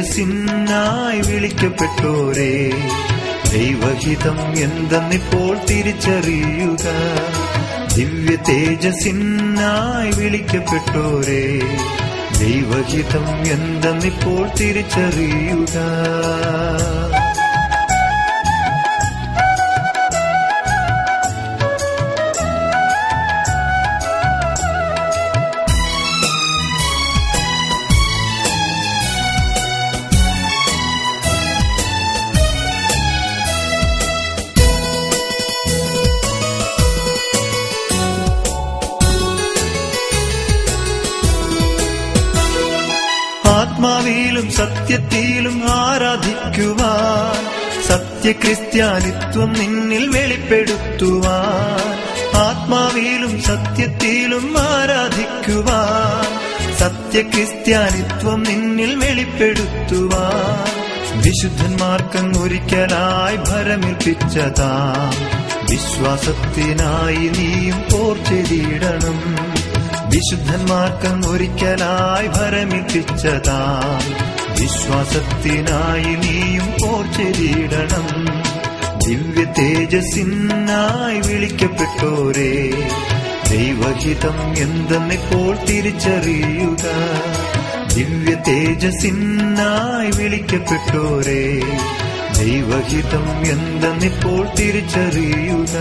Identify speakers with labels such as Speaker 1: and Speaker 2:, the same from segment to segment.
Speaker 1: തേജസ്സിനായി വിളിക്കപ്പെട്ടോരേ ദൈവഹിതം എന്തെന്നിപ്പോൾ തിരിച്ചറിയുക ദിവ്യ തേജസ്സിനായി വിളിക്കപ്പെട്ടോരേ ദൈവഹിതം എന്തെന്നിപ്പോൾ തിരിച്ചറിയുക ആത്മാവിലും സത്യത്തിലും ആരാധിക്കുവാൻ സത്യക്രിസ്ത്യാനിത്വം നിന്നിൽ വെളിപ്പെടുത്തുവാൻ ആത്മാവിലും സത്യത്തിലും ആരാധിക്കുവാൻ സത്യക്രിസ്ത്യാനിത്വം നിന്നിൽ വെളിപ്പെടുത്തുവാൻ വിശുദ്ധന്മാർക്കങ്ങൊരിക്കലായി ഭരമേൽപ്പിച്ചതാ വിശ്വാസത്തിനായി നീയും പോർച്ചെരിയിടണം വിശുദ്ധന്മാർക്കം ഒരിക്കലായി ഭരമിപ്പിച്ചതാ വിശ്വാസത്തിനായി നീയും പോർച്ചെരിയിടണം ദിവ്യ തേജസ്സിനായി വിളിക്കപ്പെട്ടോരേ ദൈവഹിതം എന്തെന്നിപ്പോൾ തിരിച്ചറിയുക ദിവ്യ തേജസ്സിനായി വിളിക്കപ്പെട്ടോരേ ദൈവഹിതം എന്തെന്നിപ്പോൾ തിരിച്ചറിയുക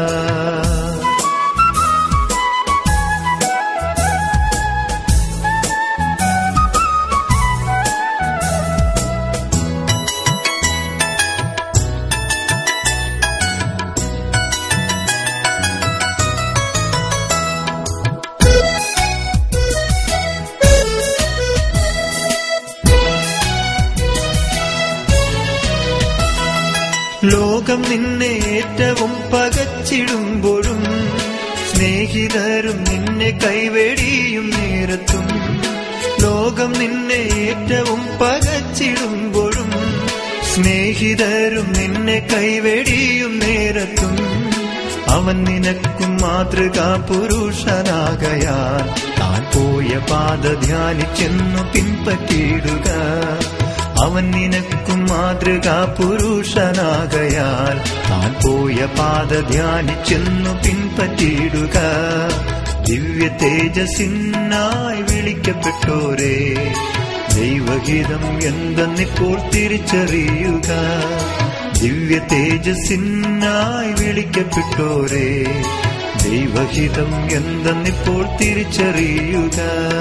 Speaker 1: ലോകം നിന്നെ ഏറ്റവും പകച്ചിടുമ്പോഴും സ്നേഹിതരും നിന്നെ കൈവെടിയും നേരത്തും ലോകം നിന്നെ ഏറ്റവും പകച്ചിടുമ്പോഴും സ്നേഹിതരും നിന്നെ കൈവെടിയും നേരത്തും അവൻ നിനക്കും മാതൃകാ പുരുഷനാകയാൽ താൻ പോയ പാത ധ്യാനിച്ചെന്നു പിൻപറ്റിയിടുക അവൻ നിനക്കും മാതൃകാ പുരുഷനാകയാൽ താൻ പോയ പാത ധ്യാനിച്ചെന്നു പിൻപറ്റിയിടുക ദിവ്യ തേജസ്സിനായി വിളിക്കപ്പെട്ടോരേ ദൈവഹിതം എന്തെന്നിപ്പോൾ തിരിച്ചറിയുക ദിവ്യ തേജസ്സിനായി വിളിക്കപ്പെട്ടോരേ ദൈവഹിതം എന്തെന്നിപ്പോൾ തിരിച്ചറിയുക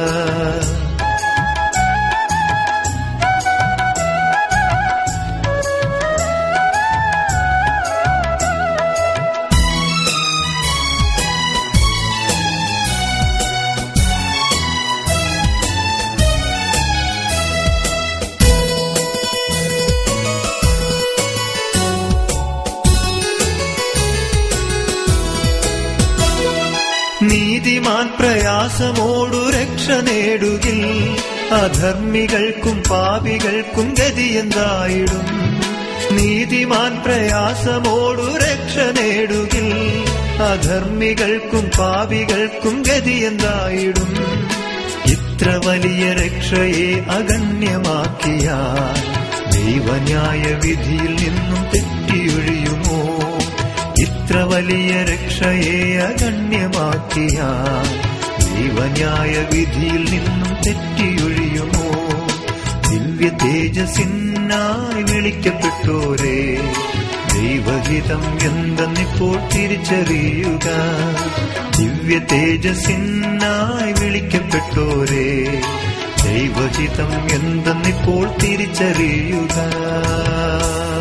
Speaker 1: നീതിമാൻ പ്രയാസമോടു രക്ഷ നേടുകിൽ അധർമ്മികൾക്കും പാപികൾക്കും ഗതിയെന്തായിടും നീതിമാൻ പ്രയാസമോടു രക്ഷ നേടുകിൽ അധർമ്മികൾക്കും പാപികൾക്കും ഗതിയെന്തായിടും ഇത്ര വലിയ രക്ഷയെ അഗണ്യമാക്കിയാൽ ദൈവന്യായ വിധിയിൽ നിന്നും തെറ്റിയൊഴിയുമോ ഇത്ര വലിയ രക്ഷയെ അഗണ്യമാക്കിയാൽ ദൈവന്യായ വിധിയിൽ നിന്നും തെറ്റിയൊഴിയുമോ ദിവ്യ തേജസ്സിനായി വിളിക്കപ്പെട്ടോരേ ദൈവഹിതം എന്തെന്നിപ്പോൾ തിരിച്ചറിയുക ദിവ്യ തേജസ്സിനായി വിളിക്കപ്പെട്ടോരേ ദൈവഹിതം എന്തെന്നിപ്പോൾ തിരിച്ചറിയുക